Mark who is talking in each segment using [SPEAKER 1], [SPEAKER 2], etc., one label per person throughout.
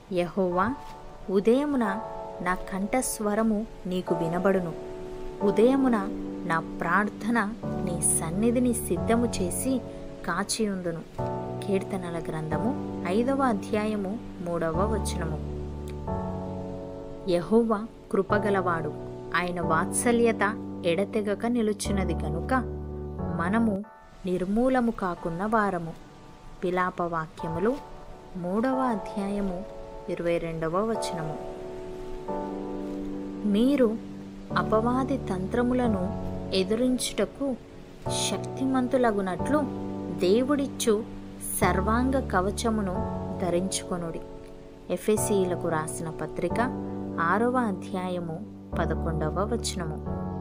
[SPEAKER 1] యహోవా ఉదయమున నా కంఠస్వరము నీకు వినబడును ఉదయమున నా ప్రార్థన నీ సన్నిధిని సిద్ధము చేసి కాచియుందును కీర్తనల గ్రంథము ఐదవ అధ్యాయము మూడవ వచనము యహోవా కృపగలవాడు ఆయన వాత్సల్యత ఎడతెగక నిలుచున్నది గనుక మనము నిర్మూలము కాకున్న వారము పిలాప వాక్యములు మూడవ అధ్యాయము ఇరవై రెండవ వచనము మీరు అపవాది తంత్రములను ఎదురించుటకు శక్తిమంతులగునట్లు దేవుడిచ్చు సర్వాంగ కవచమును ధరించుకొనుడి ఎఫెసీలకు రాసిన పత్రిక ఆరవ అధ్యాయము పదకొండవ వచనము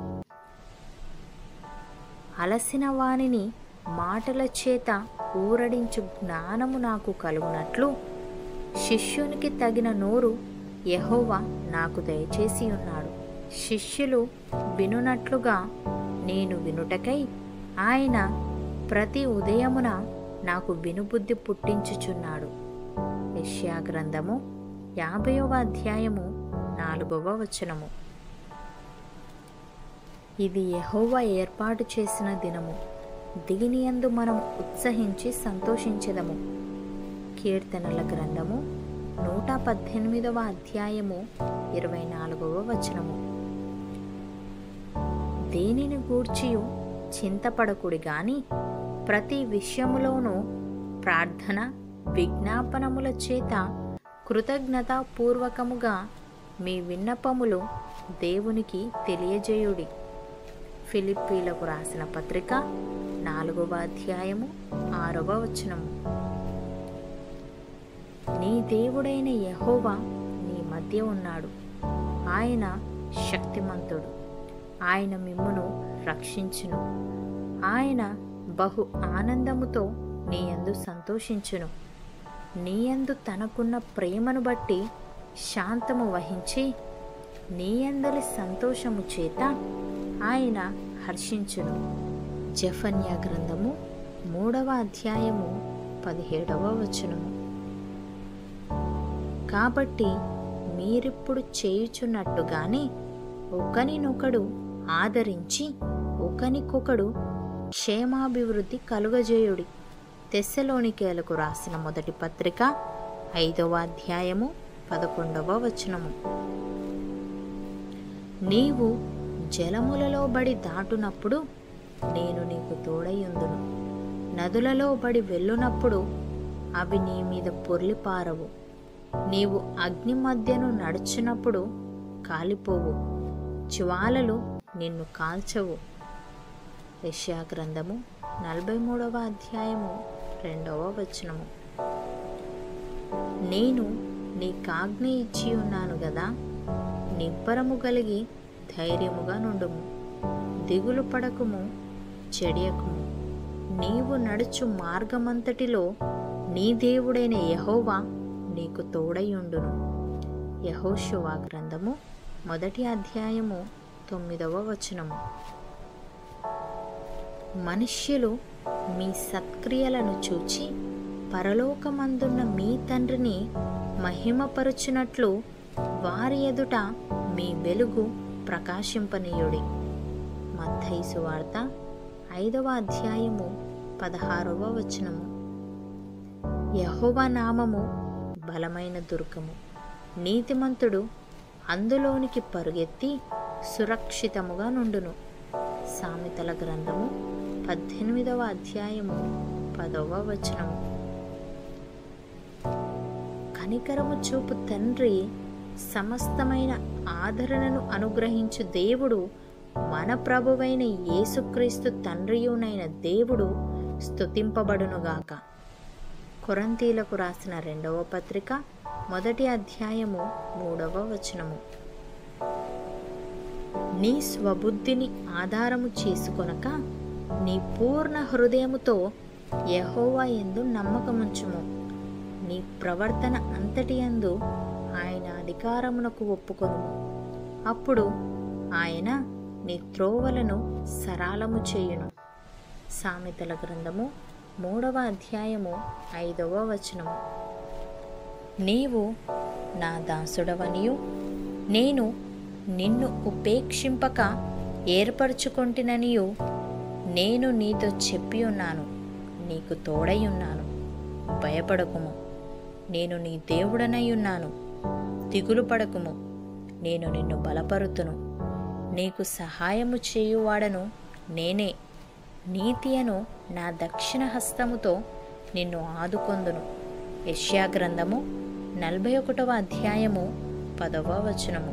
[SPEAKER 1] అలసిన వానిని మాటల చేత ఊరడించు జ్ఞానము నాకు కలుగునట్లు శిష్యునికి తగిన నోరు యెహోవా నాకు దయచేసి ఉన్నాడు శిష్యులు వినునట్లుగా నేను వినుటకై ఆయన ప్రతి ఉదయమున నాకు వినుబుద్ధి పుట్టించుచున్నాడు యెషయా గ్రంథము యాభైవ అధ్యాయము నాలుగవ వచనము ఇది యెహోవా ఏర్పాటు చేసిన దినము దిగినియందు మనం ఉత్సహించి సంతోషించెదము కీర్తనల గ్రంథము నూట పద్దెనిమిదవ అధ్యాయము ఇరవై నాలుగవ వచనము దేనిని గూర్చియు చింతపడకుడి గాని ప్రతి విషయములోనూ ప్రార్థన విజ్ఞాపనముల చేత కృతజ్ఞతాపూర్వకముగా మీ విన్నపములు దేవునికి తెలియజేయుడి ఫిలిప్పీలకు రాసిన పత్రిక నాలుగవ అధ్యాయము ఆరవ వచనము నీ దేవుడైన యెహోవా నీ మధ్య ఉన్నాడు ఆయన శక్తిమంతుడు ఆయన మిమ్మును రక్షించును ఆయన బహు ఆనందముతో నీయందు సంతోషించును నీయందు తనకున్న ప్రేమను బట్టి శాంతము వహించి నీయందలి సంతోషము చేత ఆయన హర్షించును జఫన్యా గ్రంథము మూడవ అధ్యాయము పదిహేడవ వచనము కాబట్టి మీరిప్పుడు చేయుచున్నట్టుగానే ఒకనినొకడు ఆదరించి ఒకనికొకడు క్షేమాభివృద్ధి కలుగజేయుడి తెస్సలోనికేలకు రాసిన మొదటి పత్రిక ఐదవ అధ్యాయము పదకొండవ వచనము నీవు జలములలో బడి దాటునప్పుడు నేను నీకు తోడయుందును నదులలో బడి వెళ్ళునప్పుడు అవి నీ మీద పొర్లిపారవు నీవు అగ్ని మధ్యను నడుచునప్పుడు కాలిపోవు జ్వాలలు నిన్ను కాల్చవు యెషయా గ్రంథము నలభై మూడవ అధ్యాయము రెండవ వచనము నేను నీకాజ్ఞ ఇచ్చి ఉన్నాను గదా నిబ్బరము కలిగి ధైర్యముగా నుండుము దిగులు పడకుము చెడియకుము నీవు నడుచు మార్గమంతటిలో నీ దేవుడైన యహోవా నీకు తోడయుండును యహోశువా గ్రంథము మొదటి అధ్యాయము తొమ్మిదవ వచనము మనుష్యులు మీ సత్క్రియలను చూచి పరలోకమందున్న మీ తండ్రిని మహిమపరుచునట్లు వారి ఎదుట మీ వెలుగు ప్రకాశింపనీయుడి మత్తయి వార్త ఐదవ అధ్యాయము పదహారవ వచనము యహోవ నామము బలమైన దుర్గము నీతిమంతుడు అందులోనికి పరుగెత్తి సురక్షితముగా నుండును సామెతల గ్రంథము పద్దెనిమిదవ అధ్యాయము పదవ వచనము కనికరము చూపు తండ్రి సమస్తమైన ఆదరణను అనుగ్రహించు దేవుడు మన ప్రభువైన యేసుక్రీస్తు తండ్రియునైన దేవుడు స్తుతింపబడునుగాక కొరంతీలకు రాసిన రెండవ పత్రిక మొదటి అధ్యాయము మూడవ వచనము నీ స్వబుద్ధిని ఆధారము చేసుకొనక నీ పూర్ణ హృదయముతో యెహోవా యందు నమ్మకముంచుము నీ ప్రవర్తన అంతటి యందు ఆయన అధికారమునకు ఒప్పుకొనుము అప్పుడు ఆయన నీ త్రోవలను సరాలము చేయును సామెతల గ్రంథము మూడవ అధ్యాయము ఐదవ వచనము నీవు నా దాసుడవనియు నేను నిన్ను ఉపేక్షింపక ఏర్పరచుకొంటిననియు నేను నీతో చెప్పి ఉన్నాను నీకు తోడై ఉన్నాను భయపడకుము నేను నీ దేవుడనై ఉన్నాను దిగులు పడకుము నేను నిన్ను బలపరుతును నీకు సహాయము చేయువాడను నేనే నీతి అను నా దక్షిణ హస్తముతో నిన్ను ఆదుకొందును యష్యా గ్రంథము నలభై ఒకటవ అధ్యాయము పదవ వచనము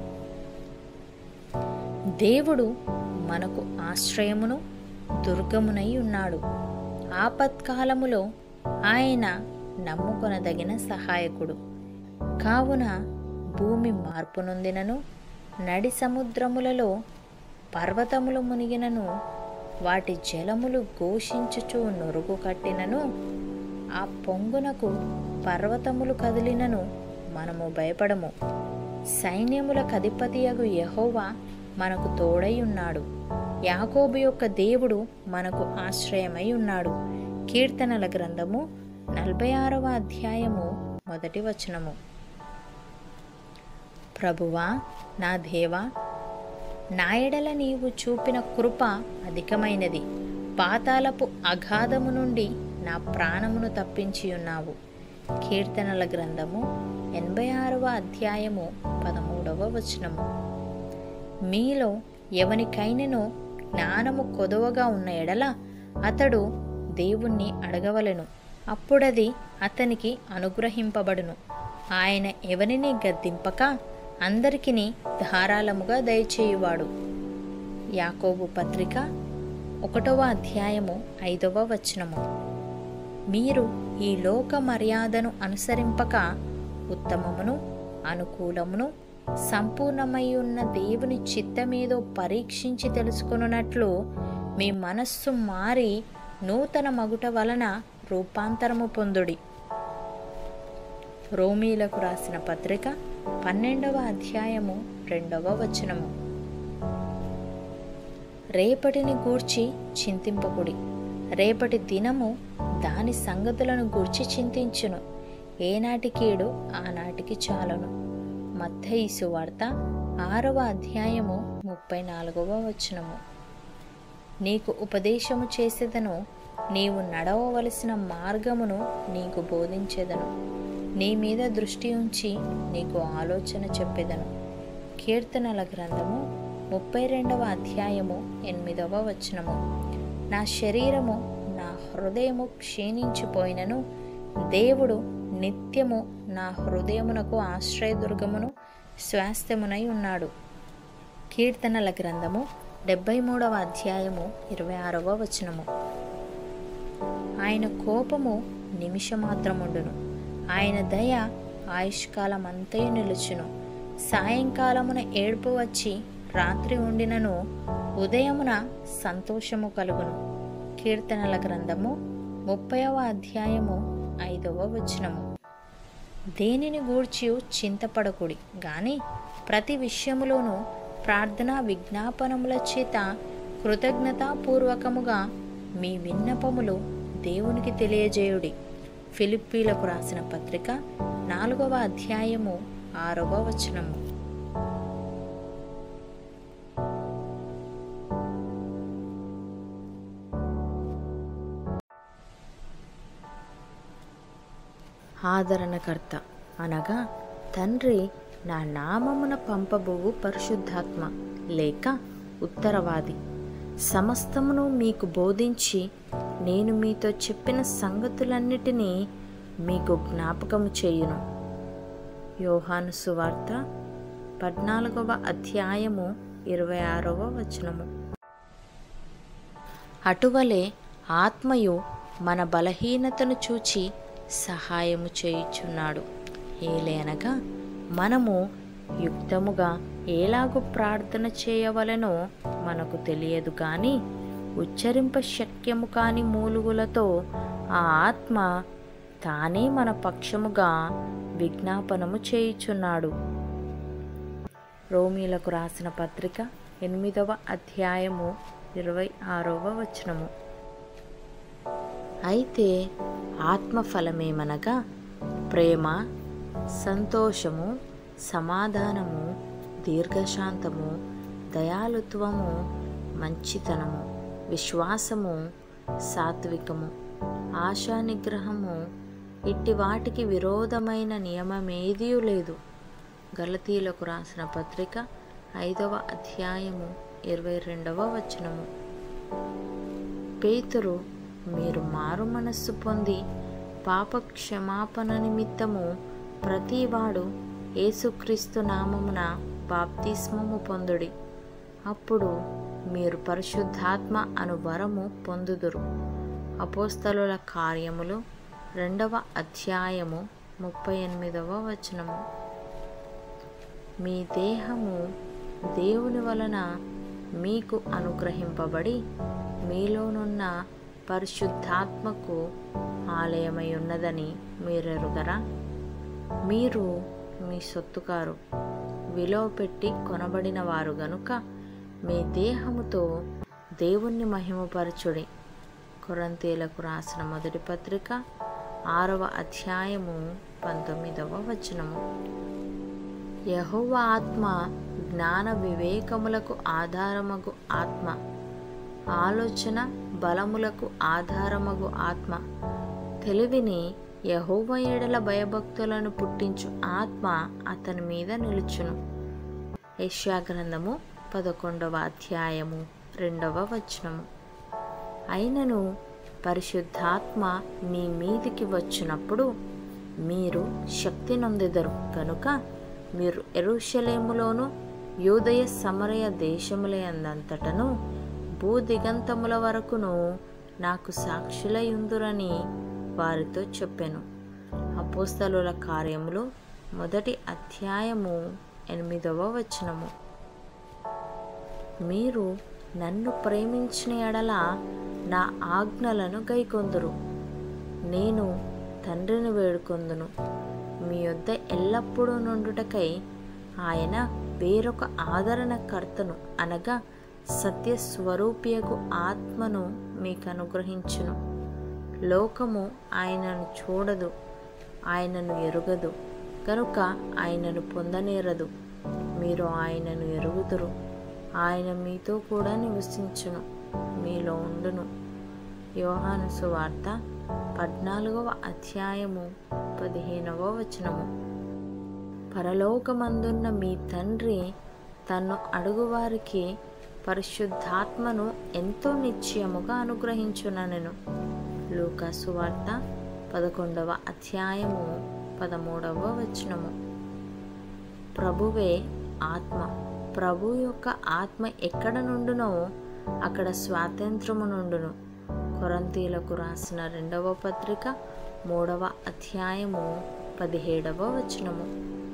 [SPEAKER 1] దేవుడు మనకు ఆశ్రయమును దుర్గమునై ఉన్నాడు ఆపత్కాలములో ఆయన నమ్ముకొనదగిన సహాయకుడు కావున భూమి మార్పు నొందినను నడి సముద్రములలో పర్వతములు మునిగినను వాటి జలములు ఘోషించుచు నొరుగు కట్టినను ఆ పొంగునకు పర్వతములు కదిలినను మనము భయపడము సైన్యముల కధిపతియగు యహోవా మనకు తోడై ఉన్నాడు యాకోబు యొక్క దేవుడు మనకు ఆశ్రయమై ఉన్నాడు కీర్తనల గ్రంథము నలభై ఆరవ అధ్యాయము మొదటి వచనము ప్రభువా నా దేవా నా ఎడల నీవు చూపిన కృప అధికమైనది పాతాలపు అగాధము నుండి నా ప్రాణమును తప్పించి ఉన్నావు కీర్తనల గ్రంథము ఎనభై ఆరవ అధ్యాయము పదమూడవ వచనము మీలో ఎవనికైనను జ్ఞానము కొదవగా ఉన్న ఎడల అతడు దేవుణ్ణి అడగవలెను అప్పుడది అతనికి అనుగ్రహింపబడును ఆయన ఎవరిని గద్దింపక అందరికిని ధారాళముగా దయచేయువాడు యాకోబు పత్రిక ఒకటవ అధ్యాయము ఐదవ వచనము మీరు ఈ లోక మర్యాదను అనుసరింపక ఉత్తమమును అనుకూలమును సంపూర్ణమై ఉన్న దేవుని చిత్తమేదో పరీక్షించి తెలుసుకొనున్నట్లు మీ మనస్సు మారి నూతన మగుట వలన రూపాంతరము పొందుడి రోమీలకు రాసిన పత్రిక పన్నెండవ అధ్యాయము రెండవ వచనము రేపటిని గూర్చి చింతింపకుడి రేపటి దినము దాని సంగతులను గూర్చి చింతించును ఏనాటి కీడు ఆనాటికి చాలును మత్తయిసు వార్త ఆరవ అధ్యాయము ముప్పై నాలుగవ వచనము నీకు ఉపదేశము చేసేదను నీవు నడవవలసిన మార్గమును నీకు బోధించేదను నీ మీద దృష్టి ఉంచి నీకు ఆలోచన చెప్పేదను కీర్తనల గ్రంథము ముప్పై రెండవ అధ్యాయము ఎనిమిదవ వచనము నా శరీరము నా హృదయము క్షీణించిపోయినను దేవుడు నిత్యము నా హృదయమునకు ఆశ్రయదుర్గమును స్వాస్థ్యమునై ఉన్నాడు కీర్తనల గ్రంథము డెబ్బై మూడవ అధ్యాయము ఇరవై ఆరవ వచనము ఆయన కోపము నిమిషమాత్రముండును ఆయన దయ ఆయుష్కాలం అంతయు నిలుచును సాయంకాలమున ఏడుపు వచ్చి రాత్రి ఉండినను ఉదయమున సంతోషము కలుగును కీర్తనల గ్రంథము ముప్పైవ అధ్యాయము ఐదవ వచనము దేనిని గూర్చి చింతపడకుడి గాని ప్రతి విషయములోనూ ప్రార్థనా విజ్ఞాపనముల చేత కృతజ్ఞతాపూర్వకముగా మీ విన్నపములు దేవునికి తెలియజేయుడి ఫిలిప్పీలకు రాసిన పత్రిక నాలుగవ అధ్యాయము ఆరవ వచనము ఆదరణకర్త అనగా తండ్రి నా నామమున పంపబోవు పరిశుద్ధాత్మ లేక ఉత్తరవాది సమస్తమును మీకు బోధించి నేను మీతో చెప్పిన సంగతులన్నిటినీ మీకు జ్ఞాపకము చేయును యోహాను సువార్త పద్నాలుగవ అధ్యాయము ఇరవై ఆరవ వచనము అటువలే ఆత్మయు మన బలహీనతను చూచి సహాయము చేయుచున్నాడు ఏలేనగా మనము యుక్తముగా ఎలాగు ప్రార్థన చేయవలనో మనకు తెలియదు కానీ ఉచ్చరింప శక్యము కాని మూలుగులతో ఆ ఆత్మ తానే మన పక్షముగా విజ్ఞాపనము చేయుచున్నాడు రోమీలకు రాసిన పత్రిక ఎనిమిదవ అధ్యాయము ఇరవై ఆరవ వచనము అయితే ఆత్మఫలమేమనగా ప్రేమ సంతోషము సమాధానము దీర్ఘశాంతము దయాలుత్వము మంచితనము విశ్వాసము సాత్వికము ఆశా నిగ్రహము ఇట్టి వాటికి విరోధమైన నియమమేదీ లేదు గలతీలకు రాసిన పత్రిక ఐదవ అధ్యాయము ఇరవై రెండవ వచనము పేతురు మీరు మారు మనస్సు పొంది పాప క్షమాపణ నిమిత్తము ప్రతివాడు యేసుక్రీస్తు నామమున బాప్తిస్మము పొందుడి అప్పుడు మీరు పరిశుద్ధాత్మ అను వరము పొందుదురు అపోస్తలుల కార్యములు రెండవ అధ్యాయము ముప్పై ఎనిమిదవ వచనము మీ దేహము దేవుని వలన మీకు అనుగ్రహింపబడి మీలోనున్న పరిశుద్ధాత్మకు ఆలయమై ఉన్నదని మీరెరుగరా మీరు మీ సొత్తుకారు విలువ పెట్టి కొనబడిన వారు గనుక మీ దేహముతో దేవుణ్ణి మహిమపరచుడి కొరంతీలకు రాసిన మొదటి పత్రిక ఆరవ అధ్యాయము పంతొమ్మిదవ వచనము యహోవ ఆత్మ జ్ఞాన వివేకములకు ఆధారమగు ఆత్మ ఆలోచన బలములకు ఆధారమగు ఆత్మ తెలివిని యహోవ ఎడల భయభక్తులను పుట్టించు ఆత్మ అతని మీద నిలుచును యెషయా గ్రంథము పదకొండవ అధ్యాయము రెండవ వచనము అయినను పరిశుద్ధాత్మ మీ మీదికి వచ్చినప్పుడు మీరు శక్తి నొందెదరు కనుక మీరు ఎరుషలేములోను యూదయ సమరయ దేశములందంతటను భూదిగంతముల వరకును నాకు సాక్షులయుందురని వారితో చెప్పెను అపోస్తలుల కార్యములు మొదటి అధ్యాయము ఎనిమిదవ వచనము మీరు నన్ను ప్రేమించిన ఎడల నా ఆజ్ఞలను గైకొందురు నేను తండ్రిని వేడుకొందును మీ యొద్ద ఎల్లప్పుడూ నుండుటకై ఆయన వేరొక ఆదరణకర్తను అనగా సత్యస్వరూపియకు ఆత్మను మీకు అనుగ్రహించును లోకము ఆయనను చూడదు ఆయనను ఎరుగదు కనుక ఆయనను పొందనేరదు మీరు ఆయనను ఎరుగుదురు ఆయన మీతో కూడా నివసించును మీలో ఉండును యోహాను సువార్త పద్నాలుగవ అధ్యాయము పదిహేనవ వచనము పరలోకమందున్న మీ తండ్రి తన్ను అడుగువారికి పరిశుద్ధాత్మను ఎంతో నిశ్చయముగా అనుగ్రహించుననెను లూకాసు వార్త పదకొండవ అధ్యాయము పదమూడవ వచనము ప్రభువే ఆత్మ ప్రభు యొక్క ఆత్మ ఎక్కడ నుండునో అక్కడ స్వాతంత్రము నుండును కొరంతీలకు రాసిన రెండవ పత్రిక మూడవ అధ్యాయము పదిహేడవ వచనము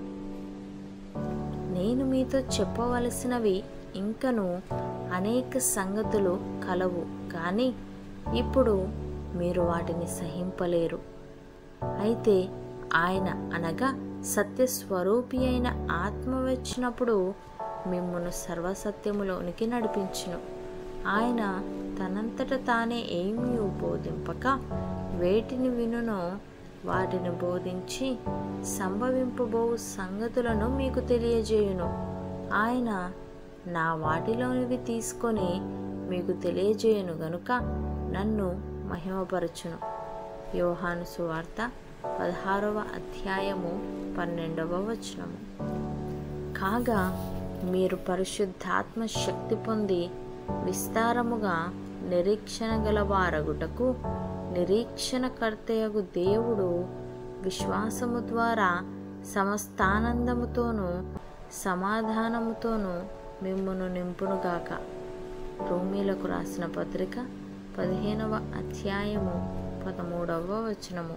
[SPEAKER 1] నేను మీతో చెప్పవలసినవి ఇంకను అనేక సంగతులు కలవు కానీ ఇప్పుడు మీరు వాటిని సహింపలేరు అయితే ఆయన అనగా సత్యస్వరూపి అయిన ఆత్మ వచ్చినప్పుడు మిమ్మును సర్వసత్యములోనికి నడిపించును ఆయన తనంతట తానే ఏమీ బోధింపక వేటిని వినునో వాటిని బోధించి సంభవింపబో సంగతులను మీకు తెలియజేయును ఆయన నా వాటిలోనివి తీసుకొని మీకు తెలియజేయను గనుక నన్ను మహిమపరచును యోహాను సువార్త పదహారవ అధ్యాయము పన్నెండవ వచనము కాగా మీరు పరిశుద్ధాత్మ శక్తి పొంది విస్తారముగా నిరీక్షణ గల వారగుటకు నిరీక్షణకర్తయగు దేవుడు విశ్వాసము ద్వారా సమస్తానందముతోనూ సమాధానముతోనూ మిమ్మును నింపునుగాక రోమీలకు రాసిన పత్రిక పదిహేనవ అధ్యాయము పదమూడవ వచనము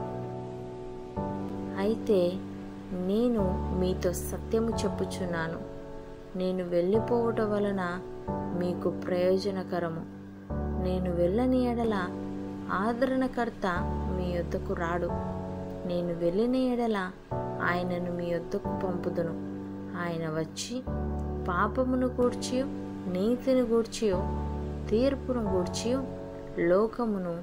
[SPEAKER 1] అయితే నేను మీతో సత్యము చెప్పుచున్నాను నేను వెళ్ళిపోవుట వలన మీకు ప్రయోజనకరము నేను వెళ్ళని ఎడల ఆదరణకర్త మీ యొద్దకు రాడు నేను వెళ్ళిన ఎడల ఆయనను మీ యొద్దకు పంపుదును ఆయన వచ్చి పాపమును గూర్చి నీతిని గూర్చి తీర్పును గూర్చి లోకమును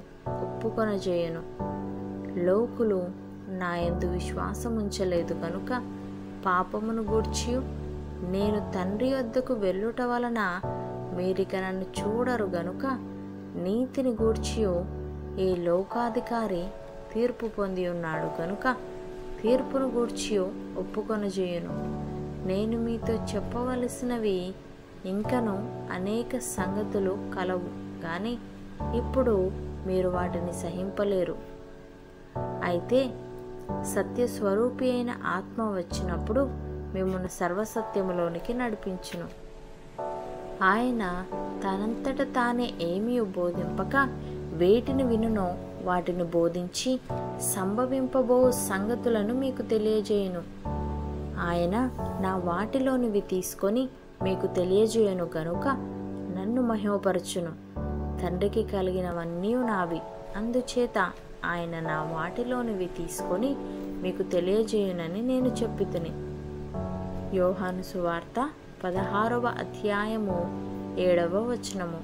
[SPEAKER 1] ఒప్పుకొనజేయను లోకులు నా యందు విశ్వాసం ఉంచలేదు కనుక పాపమును గూర్చి నేను తండ్రి వద్దకు వెళ్ళుట వలన మీరిక నన్ను చూడరు గనుక నీతిని గూర్చియో ఈ లోకాధికారి తీర్పు పొంది ఉన్నాడు గనుక తీర్పును గూర్చియో ఒప్పుకొనజేయును నేను మీతో చెప్పవలసినవి ఇంకను అనేక సంగతులు కలవు కానీ ఇప్పుడు మీరు వాటిని సహింపలేరు అయితే సత్యస్వరూపి అయిన ఆత్మ వచ్చినప్పుడు మిమ్మల్ని సర్వసత్యములోనికి నడిపించును ఆయన తనంతట తానే ఏమీ బోధింపక వేటిని వినునో వాటిని బోధించి సంభవింపబో సంగతులను మీకు తెలియజేయును ఆయన నా వాటిలోనివి తీసుకొని మీకు తెలియజేయను గనుక నన్ను మహిమపరచును తండ్రికి కలిగినవన్నీ నావి అందుచేత ఆయన నా వాటిలోనివి తీసుకొని మీకు తెలియజేయునని నేను చెప్పితిని యోహాను సువార్త పదహారవ అధ్యాయము ఏడవ వచనము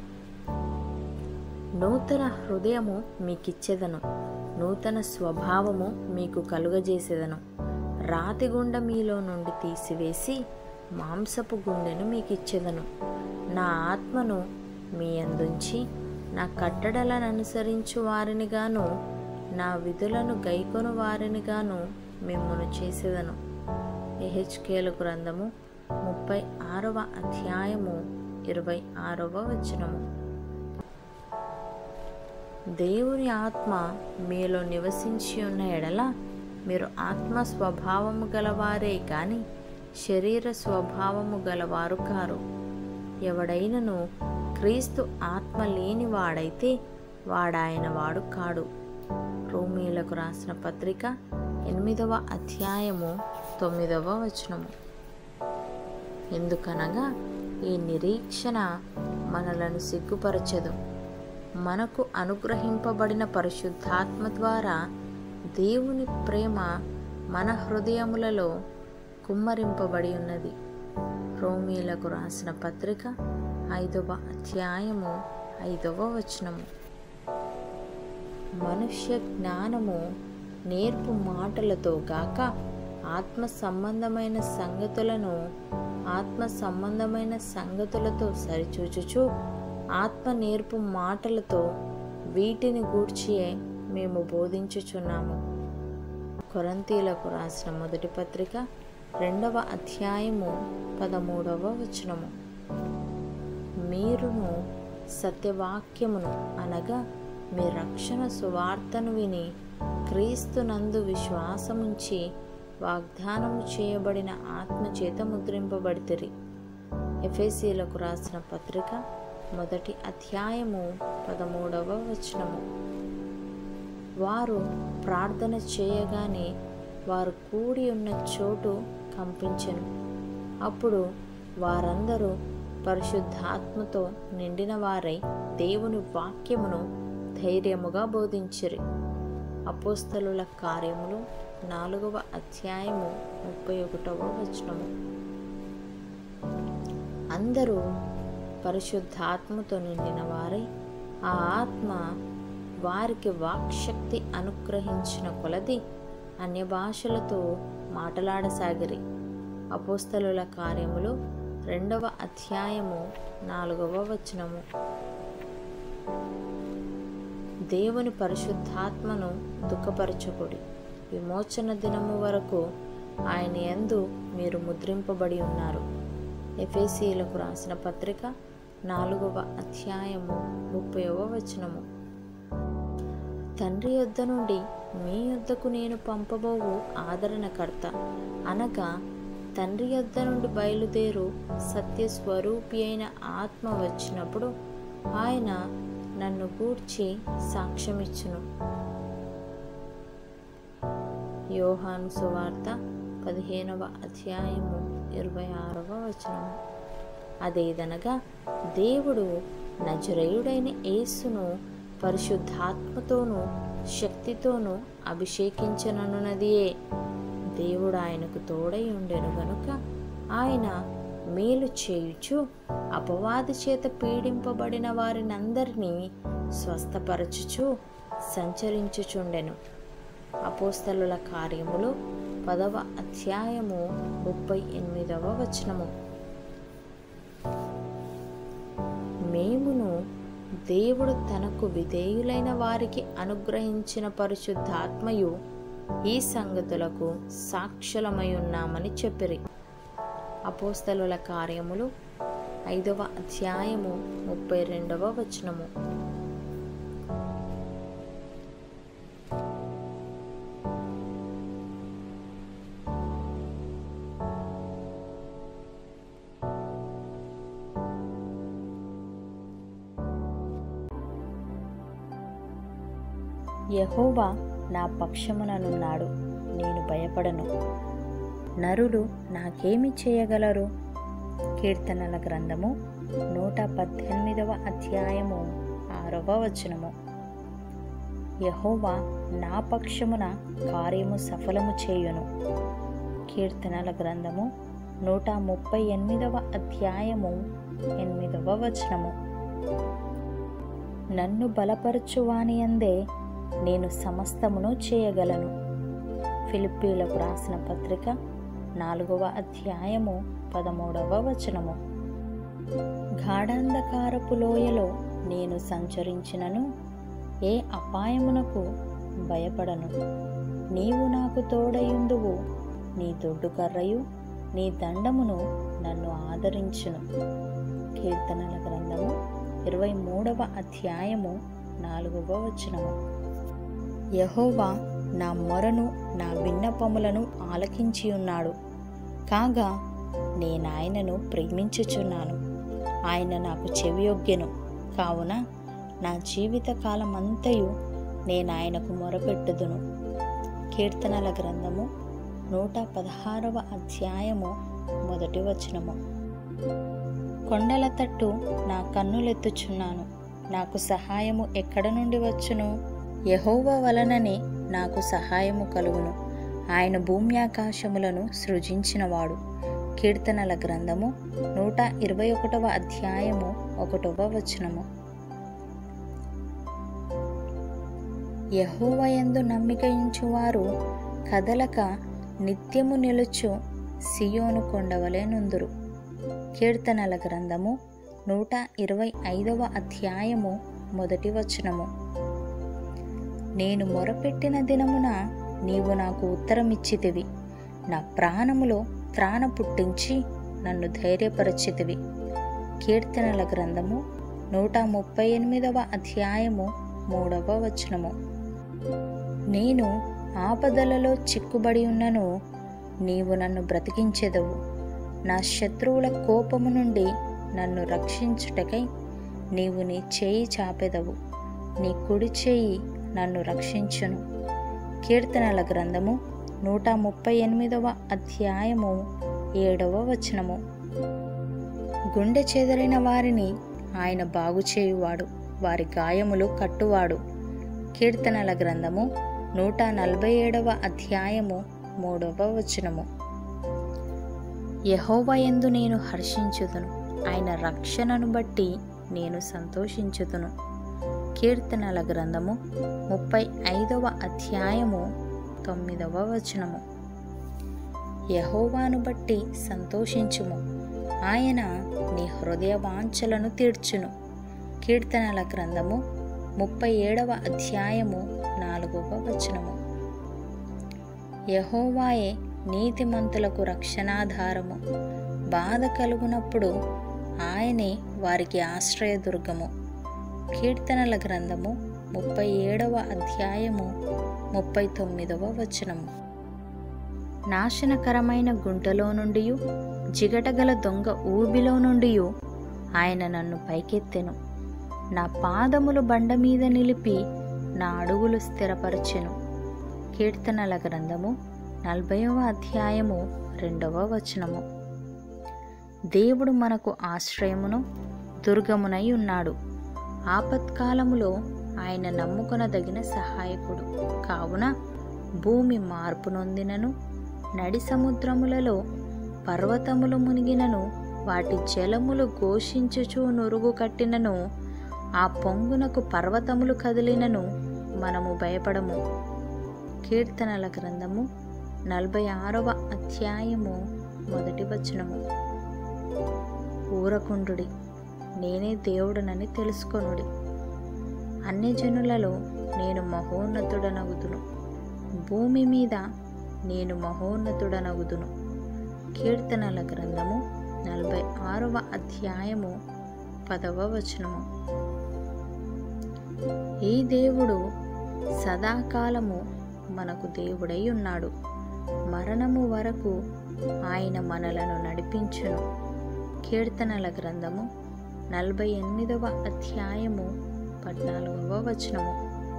[SPEAKER 1] నూతన హృదయము మీకిచ్చెదను నూతన స్వభావము మీకు కలుగజేసేదను రాతి గుండె మీలో నుండి తీసివేసి మాంసపు గుండెను మీకు ఇచ్చేదను నా ఆత్మను మీ అందుంచి నా కట్టడలను అనుసరించు వారినిగాను నా విధులను గైకొను వారినిగాను మిమ్మను చేసేదను ఎహెచ్కేలు గ్రంథము ముప్పై ఆరవ అధ్యాయము ఇరవై ఆరవ వచనము దేవుని ఆత్మ మీలో నివసించి ఉన్న ఎడల మీరు ఆత్మ స్వభావము గలవారే కానీ శరీర స్వభావము గలవారు కారు ఎవడైనను క్రీస్తు ఆత్మ లేని వాడైతే వాడాయన వాడు కాడు రోమీలకు రాసిన పత్రిక ఎనిమిదవ అధ్యాయము తొమ్మిదవ వచనము ఎందుకనగా ఈ నిరీక్షణ మనలను సిగ్గుపరచదు మనకు అనుగ్రహింపబడిన పరిశుద్ధాత్మ ద్వారా దేవుని ప్రేమ మన హృదయములలో కుమ్మరింపబడి ఉన్నది రోమీలకు రాసిన పత్రిక ఐదవ అధ్యాయము ఐదవ వచనము మనుష్య జ్ఞానము నేర్పు మాటలతో గాక ఆత్మ సంబంధమైన సంగతులను ఆత్మ సంబంధమైన సంగతులతో సరిచూచుచు ఆత్మ నేర్పు మాటలతో వీటిని గూర్చియే మేము బోధించుచున్నాము కొరంతీలకు రాసిన మొదటి పత్రిక రెండవ అధ్యాయము పదమూడవ వచనము మీరును సత్యవాక్యమును అనగా మీ రక్షణ సువార్తను విని క్రీస్తునందు విశ్వాసముంచి వాగ్దానము చేయబడిన ఆత్మ చేత ముద్రింపబడితిరి ఎఫ్ఎసీలకు రాసిన పత్రిక మొదటి అధ్యాయము పదమూడవ వచనము వారు ప్రార్థన చేయగానే వారు కూడి ఉన్న చోటు కంపించెను అప్పుడు వారందరూ పరిశుద్ధాత్మతో నిండిన వారై దేవుని వాక్యమును ధైర్యముగా బోధించిరి అపోస్తలుల కార్యములు నాలుగవ అధ్యాయము ముప్పై ఒకటవ వచనము అందరూ పరిశుద్ధాత్మతో నిండిన వారై ఆ ఆత్మ వారికి వాక్శక్తి అనుగ్రహించిన కొలది అన్య భాషలతో మాటలాడసాగిరి అపోస్తలుల కార్యములు రెండవ అధ్యాయము నాలుగవ వచనము దేవుని పరిశుద్ధాత్మను దుఃఖపరచకుడి విమోచన దినము వరకు ఆయన యందు మీరు ముద్రింపబడి ఉన్నారు ఎఫేసీలకు రాసిన పత్రిక నాలుగవ అధ్యాయము ముప్పైవ వచనము తండ్రి యొద్ద నుండి మీ యొద్దకు నేను పంపబోవు ఆదరణకర్త అనగా తండ్రి యొద్ద నుండి బయలుదేరు సత్యస్వరూపి అయిన ఆత్మ వచ్చినప్పుడు ఆయన నన్ను గూర్చి సాక్ష్యమిచ్చును యోహాను సువార్త పదిహేనవ అధ్యాయము ఇరవై ఆరవ వచనము అదేదనగా దేవుడు నజరేయుడైన యేసును పరిశుద్ధాత్మతోనూ శక్తితోనూ అభిషేకించననున్నదియే దేవుడు ఆయనకు తోడై ఉండెను గనుక ఆయన మేలు చేయుచు అపవాది చేత పీడింపబడిన వారినందరినీ స్వస్థపరచుచు సంచరించుచుండెను అపోస్తలుల కార్యములు పదవ అధ్యాయము ముప్పై ఎనిమిదవ వచనము మేమును దేవుడు తనకు విధేయులైన వారికి అనుగ్రహించిన పరిశుద్ధాత్మయు ఈ సంగతులకు సాక్షులమై ఉన్నామని చెప్పిరి అపోస్తలుల కార్యములు ఐదవ అధ్యాయము ముప్పై రెండవ వచనము యహోవా నా పక్షముననున్నాడు నేను భయపడను నరులు నాకేమి చేయగలరు కీర్తనల గ్రంథము నూట పద్దెనిమిదవ అధ్యాయము ఆరవ వచనము యహోవా నా పక్షమున కార్యము సఫలము చేయును కీర్తనల గ్రంథము నూట ముప్పై ఎనిమిదవ అధ్యాయము ఎనిమిదవ వచనము నన్ను బలపరచువాని అందే నేను సమస్తమును చేయగలను ఫిలిప్పీలకు రాసిన పత్రిక నాలుగవ అధ్యాయము పదమూడవ వచనము గాఢాంధకారపు లోయలో నేను సంచరించినను ఏ అపాయమునకు భయపడను నీవు నాకు తోడయుందువు నీ దొడ్డు కర్రయు నీ దండమును నన్ను ఆదరించును కీర్తనల గ్రంథము ఇరవై మూడవ అధ్యాయము నాలుగవ వచనము యహోవా నా మొరను నా విన్నపములను ఆలకించి ఉన్నాడు కాగా నేనాయనను ప్రేమించుచున్నాను ఆయన నాకు చెవియొగ్గెను కావున నా జీవిత కాలమంతయు నేను ఆయనకు మొరపెట్టుదును కీర్తనల గ్రంథము నూట పదహారవ అధ్యాయము మొదటి వచనము కొండల తట్టు నా కన్నులెత్తుచున్నాను నాకు సహాయము ఎక్కడ నుండి వచ్చును యహోవ వలననే నాకు సహాయము కలుగును ఆయన భూమ్యాకాశములను సృజించినవాడు కీర్తనల గ్రంథము నూట ఇరవై ఒకటవ అధ్యాయము ఒకటవ వచనము యహోవయందు నమ్మిక ఇంచువారు కదలక నిత్యము నిలుచు సియోను కొండవలే నుందురు కీర్తనల గ్రంథము నూట ఇరవై ఐదవ అధ్యాయము మొదటి వచనము నేను మొరపెట్టిన దినమున నీవు నాకు ఉత్తరమిచ్చితివి నా ప్రాణములో త్రాణ పుట్టించి నన్ను ధైర్యపరచితివి కీర్తనల గ్రంథము నూట ముప్పై ఎనిమిదవ అధ్యాయము మూడవ వచనము నేను ఆపదలలో చిక్కుబడి ఉన్నను నీవు నన్ను బ్రతికించెదవు నా శత్రువుల కోపము నుండి నన్ను రక్షించుటకై నీవు నీ చేయి చాపెదవు నీ కుడి చేయి నన్ను రక్షించును కీర్తనల గ్రంథము నూట ముప్పై ఎనిమిదవ అధ్యాయము ఏడవ వచనము గుండె చెదరిన వారిని ఆయన బాగు చేయువాడు వారి గాయములు కట్టువాడు కీర్తనల గ్రంథము నూట నలభై ఏడవ అధ్యాయము మూడవ వచనము యహోవయందు నేను హర్షించుదును ఆయన రక్షణను బట్టి నేను సంతోషించుదును కీర్తనల గ్రంథము ముప్పై ఐదవ అధ్యాయము తొమ్మిదవ వచనము యహోవాను బట్టి సంతోషించుము ఆయన నీ హృదయ వాంఛలను తీర్చును కీర్తనల గ్రంథము ముప్పై ఏడవ అధ్యాయము నాలుగవ వచనము యహోవాయే నీతిమంతులకు రక్షణాధారము బాధ కలుగునప్పుడు ఆయనే వారికి ఆశ్రయదుర్గము కీర్తనల గ్రంథము ముప్పై ఏడవ అధ్యాయము ముప్పై తొమ్మిదవ వచనము నాశనకరమైన గుంటలో నుండి జిగటగల దొంగ ఊబిలో నుండి ఆయన నన్ను పైకెత్తెను నా పాదములు బండ మీద నిలిపి నా అడుగులు స్థిరపరచెను కీర్తనల గ్రంథము నలభైవ అధ్యాయము రెండవ వచనము దేవుడు మనకు ఆశ్రయమును దుర్గమునై ఉన్నాడు ఆపత్కాలములో ఆయన నమ్ముకొనదగిన సహాయకుడు కావున భూమి మార్పు నొందినను నడి సముద్రములలో పర్వతములు మునిగినను వాటి జలములు ఘోషించుచు నురుగు కట్టినను ఆ పొంగునకు పర్వతములు కదిలినను మనము భయపడము కీర్తనల గ్రంథము నలభై ఆరవ అధ్యాయము మొదటి వచనము ఊరకుండుడి నేనే దేవుడనని తెలుసుకొనుడి అన్యజనులలో నేను మహోన్నతుడనగుదును భూమి మీద నేను మహోన్నతుడనగుదును కీర్తనల గ్రంథము నలభై ఆరవ అధ్యాయము పదవ వచనము ఈ దేవుడు సదాకాలము మనకు దేవుడై ఉన్నాడు మరణము వరకు ఆయన మనలను నడిపించును కీర్తనల గ్రంథము నలభై ఎనిమిదవ అధ్యాయము పద్నాలుగవ వచనము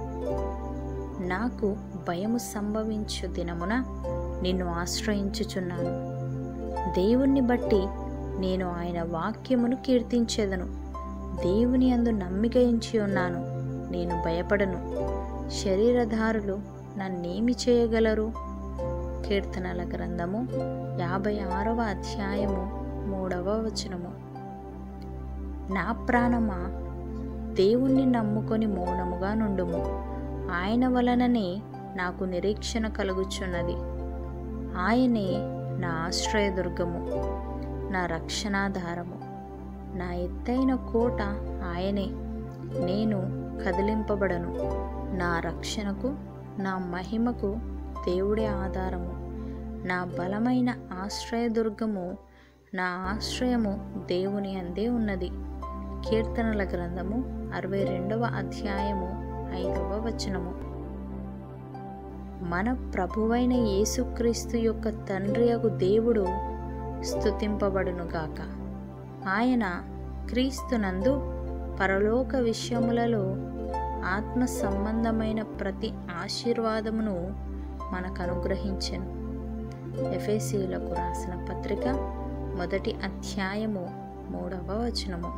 [SPEAKER 1] నాకు భయము సంభవించు దినమున నిన్ను ఆశ్రయించుచున్నాను దేవుణ్ణి బట్టి నేను ఆయన వాక్యమును కీర్తించేదను దేవుని అందు నమ్మిక ఉంచి ఉన్నాను నేను భయపడను శరీరధారులు నన్నేమి చేయగలరు కీర్తనల గ్రంథము యాభై ఆరవ అధ్యాయము మూడవ వచనము నా ప్రాణమా దేవుణ్ణి నమ్ముకొని మౌనముగా నుండుము ఆయన వలననే నాకు నిరీక్షణ కలుగుచున్నది ఆయనే నా ఆశ్రయదుర్గము నా రక్షణాధారము నా ఎత్తైన కోట ఆయనే నేను కదిలింపబడను నా రక్షణకు నా మహిమకు దేవుడే ఆధారము నా బలమైన ఆశ్రయదుర్గము నా ఆశ్రయము దేవుని అందే ఉన్నది కీర్తనల గ్రంథము అరవై రెండవ అధ్యాయము ఐదవ వచనము మన ప్రభువైన యేసుక్రీస్తు యొక్క తండ్రి అగు దేవుడు స్తుతింపబడునుగాక ఆయన క్రీస్తునందు పరలోక విషయములలో ఆత్మ సంబంధమైన ప్రతి ఆశీర్వాదమును మనకు అనుగ్రహించెను ఎఫ్ఎసీలకు రాసిన పత్రిక మొదటి అధ్యాయము మూడవ వచనము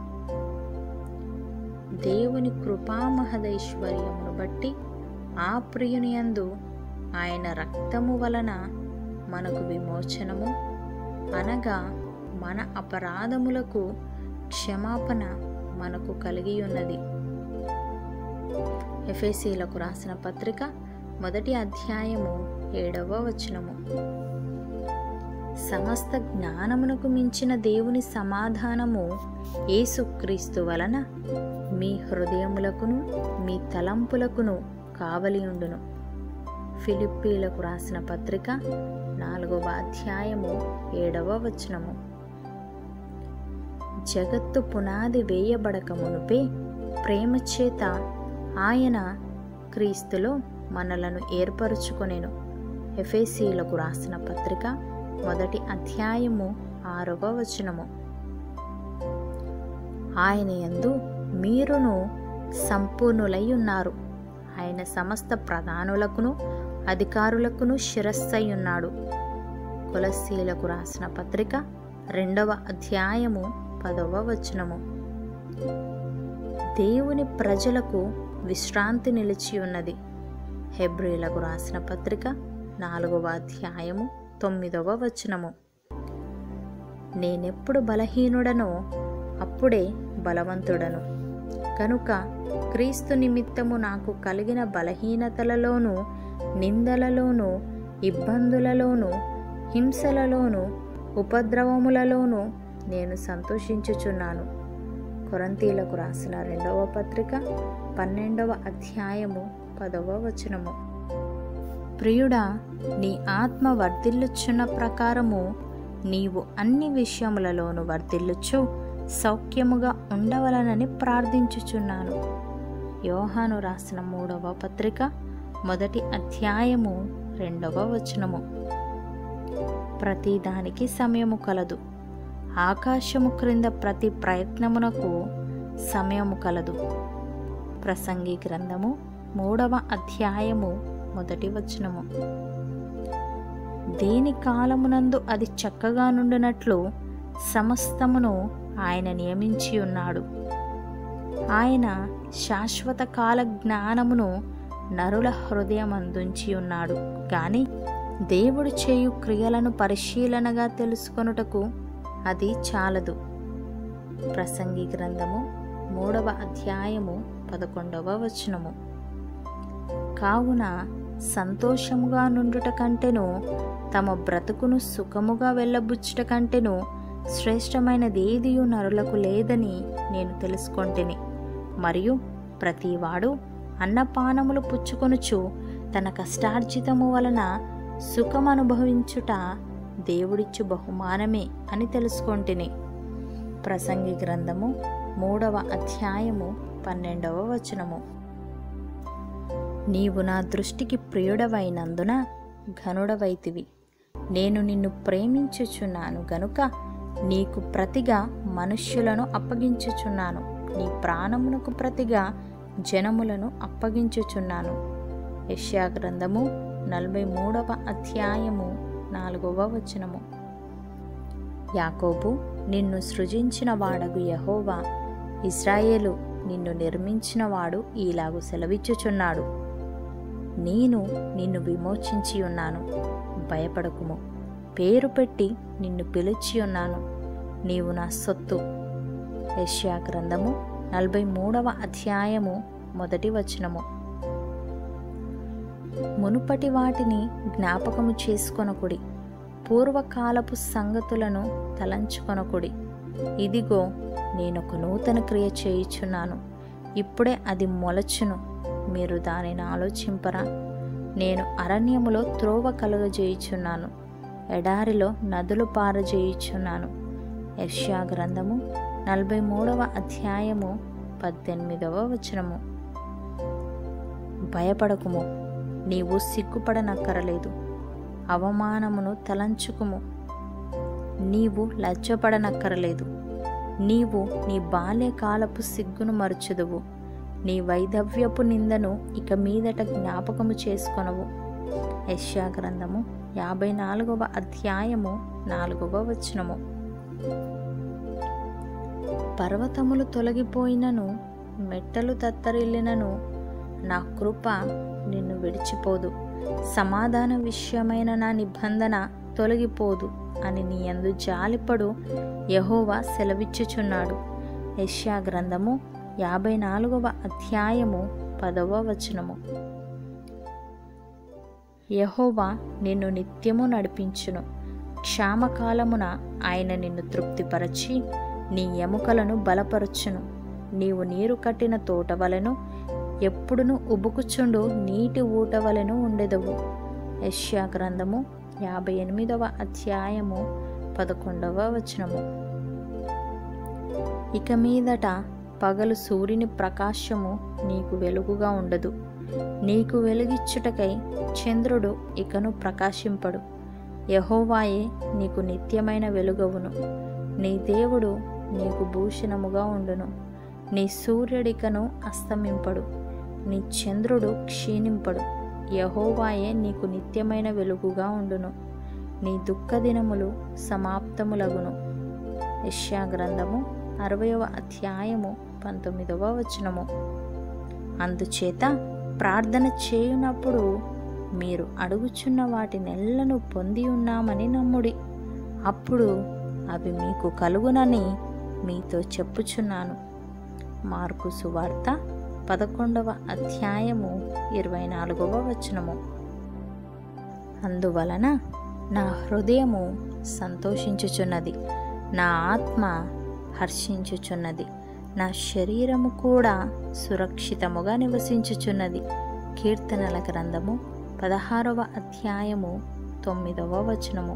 [SPEAKER 1] దేవుని కృపామహదైశ్వర్యమును బట్టి ఆ ప్రియుని యందు ఆయన రక్తము వలన మనకు విమోచనము అనగా మన అపరాధములకు క్షమాపణ మనకు కలిగి ఉన్నది ఎఫ్ఎసీలకు రాసిన పత్రిక మొదటి అధ్యాయము ఏడవ వచనము సమస్త జ్ఞానమునకు మించిన దేవుని సమాధానము యేసుక్రీస్తు వలన మీ హృదయములకును మీ తలంపులకును కావలియుండును ఫిలిప్పీలకు రాసిన పత్రిక నాలుగవ అధ్యాయము ఏడవ వచనము జగత్తు పునాది వేయబడక మునుపే ప్రేమ చేత ఆయన క్రీస్తులో మనలను ఏర్పరచుకొనెను ఎఫేసీలకు రాసిన పత్రిక మొదటి అధ్యాయము ఆరవ వచనము ఆయన యందు మీరును సంపూర్ణులై ఉన్నారు ఆయన సమస్త ప్రధానులకును అధికారులకును శిరస్సై ఉన్నాడు కులశీలకు రాసిన పత్రిక రెండవ అధ్యాయము పదవ వచనము దేవుని ప్రజలకు విశ్రాంతి నిలిచి ఉన్నది హెబ్రిలకు రాసిన పత్రిక నాలుగవ అధ్యాయము తొమ్మిదవ వచనము నేనెప్పుడు బలహీనుడనో అప్పుడే బలవంతుడను కనుక క్రీస్తు నిమిత్తము నాకు కలిగిన బలహీనతలలోనూ నిందలలోనూ ఇబ్బందులలోనూ హింసలలోనూ ఉపద్రవములలోనూ నేను సంతోషించుచున్నాను కొరంతీలకు రాసిన రెండవ పత్రిక పన్నెండవ అధ్యాయము పదవ వచనము ప్రియుడా నీ ఆత్మ వర్ధిల్లుచున్న ప్రకారము నీవు అన్ని విషయములలోనూ వర్ధిల్లుచు సౌఖ్యముగా ఉండవలనని ప్రార్థించుచున్నాను యోహాను రాసిన మూడవ పత్రిక మొదటి అధ్యాయము రెండవ వచనము ప్రతిదానికి సమయము కలదు ఆకాశము క్రింద ప్రతి ప్రయత్నమునకు సమయము కలదు ప్రసంగి గ్రంథము మూడవ అధ్యాయము మొదటి వచనము దేని కాలమునందు అది చక్కగా నుండినట్లు సమస్తమును ఆయన నియమించి ఉన్నాడు ఆయన శాశ్వత కాల జ్ఞానమును నరుల హృదయమందుంచి ఉన్నాడు గాని దేవుడు చేయు క్రియలను పరిశీలనగా తెలుసుకొనుటకు అది చాలదు ప్రసంగి గ్రంథము మూడవ అధ్యాయము పదకొండవ వచనము కావున సంతోషముగా నుండుట కంటెను తమ బ్రతుకును సుఖముగా వెళ్ళబుచ్చుట కంటెను శ్రేష్టమైనదేదియు నరులకు లేదని నేను తెలుసుకొంటిని మరియు ప్రతివాడు అన్నపానములు పుచ్చుకొనుచు తన కష్టార్జితము వలన సుఖమనుభవించుట దేవుడిచ్చు బహుమానమే అని తెలుసుకొంటిని ప్రసంగి గ్రంథము మూడవ అధ్యాయము పన్నెండవ వచనము నీవు నా దృష్టికి ప్రియుడవైనందున ఘనుడవైతివి నేను నిన్ను ప్రేమించుచున్నాను గనుక నీకు ప్రతిగా మనుష్యులను అప్పగించుచున్నాను నీ ప్రాణమునకు ప్రతిగా జనములను అప్పగించుచున్నాను యష్యా గ్రంథము నలభై మూడవ అధ్యాయము నాలుగవ వచనము యాకోబు నిన్ను సృజించిన వాడగు యహోవా ఇస్రాయేలు నిన్ను నిర్మించిన వాడు ఈలాగు సెలవిచ్చుచున్నాడు నేను నిన్ను విమోచించి ఉన్నాను భయపడకుము పేరు పెట్టి నిన్ను పిలిచి ఉన్నాను నీవు నా సొత్తు యష్యా గ్రంథము నలభై మూడవ అధ్యాయము మొదటి వచనము మునుపటి వాటిని జ్ఞాపకము చేసుకొనకుడి పూర్వకాలపు సంగతులను తలంచుకొనకుడి ఇదిగో నేనొక నూతన క్రియ చేయుచున్నాను ఇప్పుడే అది మొలచును మీరు దానిని ఆలోచింపరా నేను అరణ్యములో త్రోవ కలుగజేయుచున్నాను ఎడారిలో నదులు పారజేయుచున్నాను యష్యా గ్రంథము నలభై మూడవ అధ్యాయము పద్దెనిమిదవ వచనము భయపడకుము నీవు సిగ్గుపడనక్కరలేదు అవమానమును తలంచుకుము నీవు లజ్జపడనక్కరలేదు నీవు నీ బాల్యకాలపు సిగ్గును మరచుదువు నీ వైధవ్యపు నిందను ఇక మీదట జ్ఞాపకము చేసుకొనవు యష్యా గ్రంథము యాభై నాలుగవ అధ్యాయము నాలుగవ వచనము పర్వతములు తొలగిపోయినను మెట్టలు తత్తరిల్లినను నా కృప నిన్ను విడిచిపోదు సమాధాన విషయమైన నా నిబంధన తొలగిపోదు అని నీ యందు జాలిపడు యహోవా సెలవిచ్చుచున్నాడు యష్యా గ్రంథము యాభై నాలుగవ అధ్యాయము పదవ వచనము యహోవా నిన్ను నిత్యము నడిపించును క్షామకాలమున ఆయన నిన్ను తృప్తిపరచి నీ ఎముకలను బలపరచును నీవు నీరు కట్టిన తోట వలెను ఎప్పుడును ఉబుకుచుండు నీటి ఊట వలెను ఉండెదవు యష్యా గ్రంథము యాభై ఎనిమిదవ అధ్యాయము పదకొండవ వచనము ఇక మీదట పగలు సూర్యుని ప్రకాశము నీకు వెలుగుగా ఉండదు నీకు వెలుగిచ్చుటకై చంద్రుడు ఇకను ప్రకాశింపడు యహోవాయే నీకు నిత్యమైన వెలుగవును నీ దేవుడు నీకు భూషణముగా ఉండును నీ సూర్యుడికను అస్తమింపడు నీ చంద్రుడు క్షీణింపడు యహోవాయే నీకు నిత్యమైన వెలుగుగా ఉండును నీ దుఃఖ దినములు సమాప్తములగును యష్యా గ్రంథము అరవయవ అధ్యాయము పంతొమ్మిదవ వచనము అందుచేత ప్రార్థన చేయునప్పుడు మీరు అడుగుచున్న వాటినెల్లను పొంది ఉన్నామని నమ్ముడి అప్పుడు అవి మీకు కలుగునని మీతో చెప్పుచున్నాను మార్కు సువార్త పదకొండవ అధ్యాయము ఇరవై నాలుగవ వచనము అందువలన నా హృదయము సంతోషించుచున్నది నా ఆత్మ హర్షించుచున్నది నా శరీరము కూడా సురక్షితముగా నివసించుచున్నది కీర్తనల గ్రంథము పదహారవ అధ్యాయము తొమ్మిదవ వచనము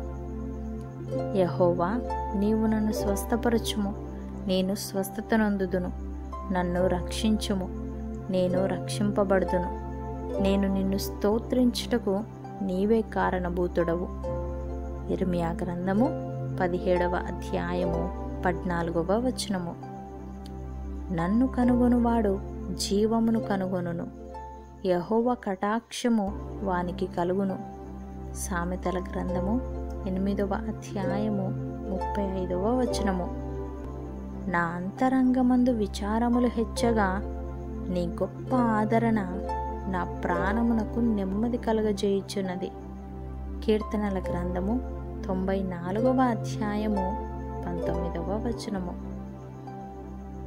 [SPEAKER 1] యహోవా నీవు నన్ను స్వస్థపరచుము నేను స్వస్థత నొందుదును నన్ను రక్షించుము నేను రక్షింపబడుదును నేను నిన్ను స్తోత్రించుటకు నీవే కారణభూతుడవు ఇర్మియా గ్రంథము పదిహేడవ అధ్యాయము పద్నాలుగవ వచనము నన్ను కనుగొనువాడు జీవమును కనుగొనును యహోవ కటాక్షము వానికి కలుగును సామెతల గ్రంథము ఎనిమిదవ అధ్యాయము ముప్పై ఐదవ వచనము నా అంతరంగమందు విచారములు హెచ్చగా నీ గొప్ప ఆదరణ నా ప్రాణమునకు నెమ్మది కలుగజేయుచున్నది కీర్తనల గ్రంథము తొంభై నాలుగవ అధ్యాయము పంతొమ్మిదవ వచనము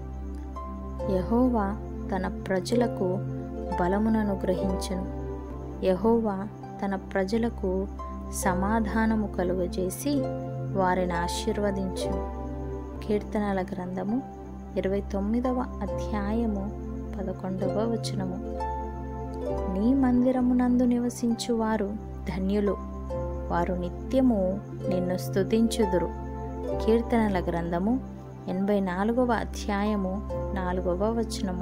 [SPEAKER 1] యహోవా తన ప్రజలకు బలమును అనుగ్రహించును యహోవా తన ప్రజలకు సమాధానము కలుగజేసి వారిని ఆశీర్వదించును కీర్తనల గ్రంథము ఇరవై తొమ్మిదవ అధ్యాయము పదకొండవ వచనము నీ మందిరమునందు నివసించువారు ధన్యులు వారు నిత్యము నిన్ను స్తుతించుదురు కీర్తనల గ్రంథము ఎనభై నాలుగవ అధ్యాయము నాలుగవ వచనము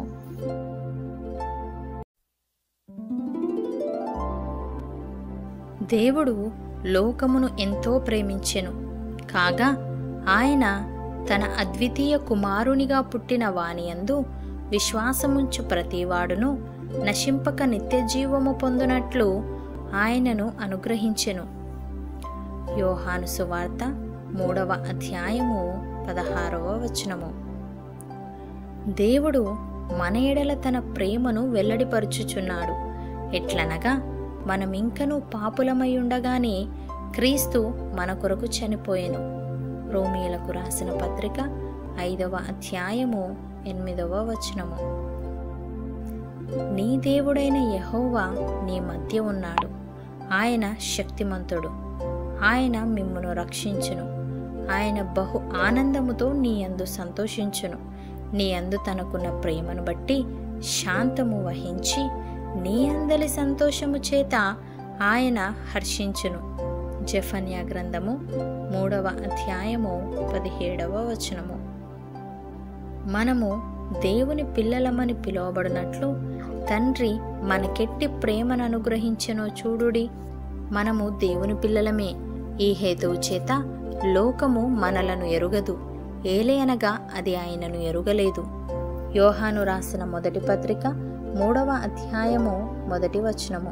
[SPEAKER 1] దేవుడు లోకమును ఎంతో ప్రేమించెను కాగా ఆయన తన అద్వితీయ కుమారునిగా పుట్టిన వానియందు విశ్వాసముంచు ప్రతివాడును నశింపక నిత్యజీవము పొందునట్లు ఆయనను అనుగ్రహించెను యోహాను సువార్త మూడవ అధ్యాయము పదహారవ వచనము దేవుడు మన ఎడల తన ప్రేమను వెల్లడిపరుచుచున్నాడు ఎట్లనగా మనమింకనూ పాపులమై ఉండగానే క్రీస్తు మన కొరకు చనిపోయెను రోమిలకు రాసిన పత్రిక ఐదవ అధ్యాయము ఎనిమిదవ వచనము నీ దేవుడైన యహోవా నీ మధ్య ఉన్నాడు ఆయన శక్తిమంతుడు ఆయన మిమ్మును రక్షించును ఆయన బహు ఆనందముతో నీ అందు సంతోషించును నీ అందు తనకున్న ప్రేమను బట్టి శాంతము వహించి నీ అందలి సంతోషము చేత ఆయన హర్షించును జఫన్యా గ్రంథము మూడవ అధ్యాయము పదిహేడవ వచనము మనము దేవుని పిల్లలమని పిలువబడినట్లు తండ్రి మనకెట్టి ప్రేమను అనుగ్రహించెనో చూడుడి మనము దేవుని పిల్లలమే ఈ హేతువు చేత లోకము మనలను ఎరుగదు ఏలయనగా అది ఆయనను ఎరుగలేదు యోహాను రాసిన మొదటి పత్రిక మూడవ అధ్యాయము మొదటి వచనము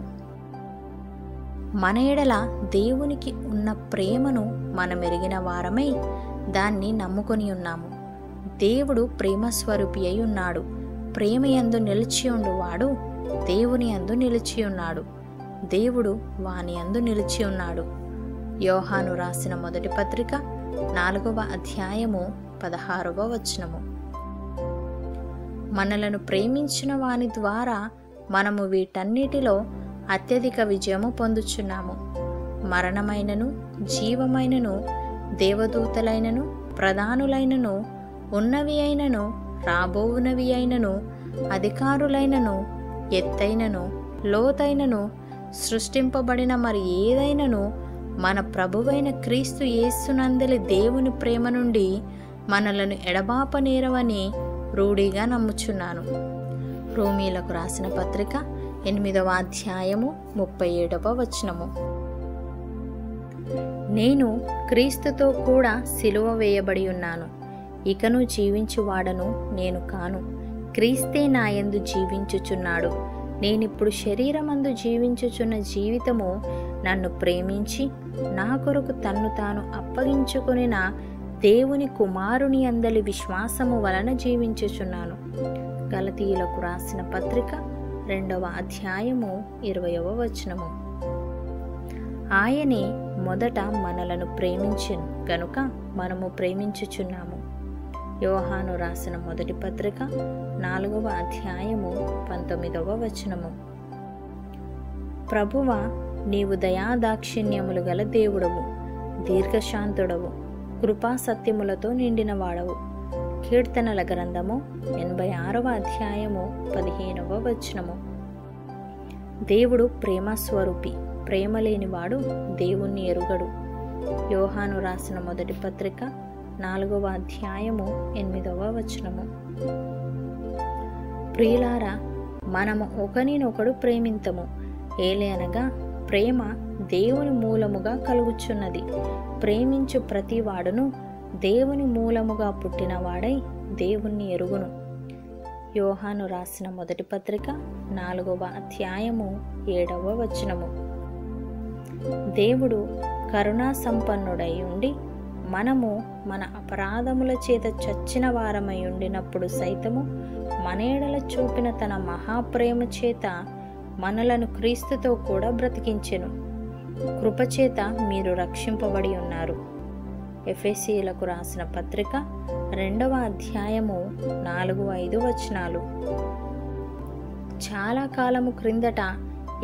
[SPEAKER 1] మన ఎడల దేవునికి ఉన్న ప్రేమను మనమెరిగిన వారమై దాన్ని నమ్ముకొని ఉన్నాము దేవుడు ప్రేమస్వరూపి అయి ఉన్నాడు ప్రేమ యందు నిలిచి ఉండువాడు దేవుని యందు నిలిచి ఉన్నాడు దేవుడు వాని యందు నిలిచి ఉన్నాడు యోహాను రాసిన మొదటి పత్రిక నాలుగవ అధ్యాయము పదహారవ వచనము మనలను ప్రేమించిన వాని ద్వారా మనము వీటన్నిటిలో అత్యధిక విజయము పొందుచున్నాము మరణమైనను జీవమైనను దేవదూతలైనను ప్రధానులైనను ఉన్నవి అయినను రాబోవునవి అయినను అధికారులైనను ఎత్తైనను లోతైనను సృష్టింపబడిన మరి ఏదైనను మన ప్రభువైన క్రీస్తు యేసునందలి దేవుని ప్రేమ నుండి మనలను ఎడబాపనేరవని రూఢిగా నమ్ముచున్నాను రోమీలకు రాసిన పత్రిక ఎనిమిదవ అధ్యాయము ముప్పై ఏడవ వచనము నేను క్రీస్తుతో కూడా సిలువ వేయబడి ఉన్నాను ఇకను జీవించువాడను నేను కాను క్రీస్తే నాయందు జీవించుచున్నాడు నేనిప్పుడు శరీరమందు జీవించుచున్న జీవితము నన్ను ప్రేమించి నా కొరకు తన్ను తాను అప్పగించుకొనిన దేవుని కుమారుని అందలి విశ్వాసము వలన జీవించుచున్నాను గలతీయులకు రాసిన పత్రిక రెండవ అధ్యాయము ఇరవయవ వచనము ఆయనే మొదట మనలను ప్రేమించెను గనుక మనము ప్రేమించుచున్నాము యోహాను రాసిన మొదటి పత్రిక నాలుగవ అధ్యాయము పంతొమ్మిదవ వచనము ప్రభువ నీవు దయాదాక్షిణ్యములు గల దేవుడవు దీర్ఘశాంతుడవు కృపా సత్యములతో నిండిన వాడవు కీర్తనల గ్రంథము ఎనభై ఆరవ అధ్యాయము పదిహేనవ వచనము దేవుడు ప్రేమస్వరూపి ప్రేమ లేనివాడు దేవుణ్ణి ఎరుగడు యోహాను రాసిన మొదటి పత్రిక నాలుగవ అధ్యాయము ఎనిమిదవ వచనము ప్రియులారా మనము ఒకరినొకడు ప్రేమింతము ఏలే అనగా ప్రేమ దేవుని మూలముగా కలుగుచున్నది ప్రేమించు ప్రతివాడును దేవుని మూలముగా పుట్టినవాడై దేవుణ్ణి ఎరుగును యోహాను రాసిన మొదటి పత్రిక నాలుగవ అధ్యాయము ఏడవ వచనము దేవుడు కరుణా సంపన్నుడై ఉండి మనము మన అపరాధముల చేత చచ్చిన వారమై ఉండినప్పుడు సైతము మనేడల చూపిన తన మహాప్రేమ చేత మనలను క్రీస్తుతో కూడా బ్రతికించెను కృపచేత మీరు రక్షింపబడి ఉన్నారు ఎఫ్ఎసీలకు రాసిన పత్రిక రెండవ అధ్యాయము నాలుగు ఐదు వచనాలు చాలా కాలము క్రిందట